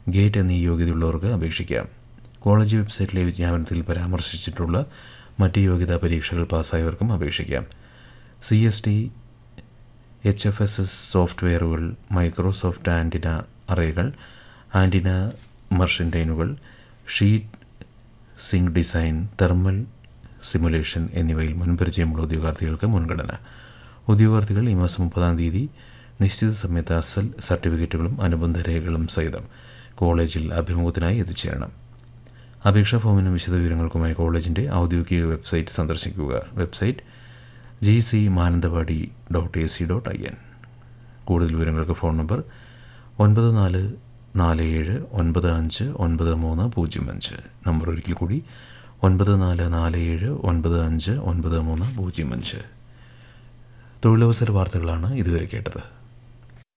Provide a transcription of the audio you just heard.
gate എന്നീ യോഗ്യതയുള്ളവർക്ക് അപേക്ഷിക്കാം college വെബ്സൈറ്റിലെ വിജ്ഞാപനത്തിൽ പരാമർശിച്ചിട്ടുള്ള മറ്റ് യോഗ്യതാ പരീക്ഷകൾ പാസ്സായവർക്കും അപേക്ഷിക്കാം C S T H F S S സോഫ്റ്റ്വെയറുകൾ മൈക്രോസോഫ്റ്റ് ആൻറ്റിന അറേകൾ ആൻറ്റിന മർഷൻറ്റൈനുകൾ heat sink design thermal simulation എന്നിവയിൽ മുൻപരിചയമുള്ള ഉദ്യോഗാർത്ഥികൾക്ക് മുൻഗണന ഉദ്യോഗാർത്ഥികൾ ഈ മാസം മുപ്പതാം തീയതി നിശ്ചിത സമയത്ത് അസൽ സർട്ടിഫിക്കറ്റുകളും അനുബന്ധ രേഖകളും സഹിതം കോളേജിൽ അഭിമുഖത്തിനായി എത്തിച്ചേരണം അപേക്ഷാ ഫോമിനും വിശദവിവരങ്ങൾക്കുമായി കോളേജിൻ്റെ ഔദ്യോഗിക വെബ്സൈറ്റ് സന്ദർശിക്കുക website G C Mananthavady dot A C dot I N കൂടുതൽ വിവരങ്ങൾക്ക് ഫോൺ നമ്പർ ഒൻപത് നാല് നാല് ഏഴ് ഒൻപത് അഞ്ച് ഒൻപത് മൂന്ന് പൂജ്യം അഞ്ച് നമ്പർ ഒരിക്കൽ കൂടി ഒൻപത് നാല് നാല് ഏഴ് ഒൻപത് അഞ്ച് ഒൻപത് മൂന്ന് പൂജ്യം അഞ്ച് തൊഴിലവസര വാർത്തകളാണ് ഇതുവരെ കേട്ടത്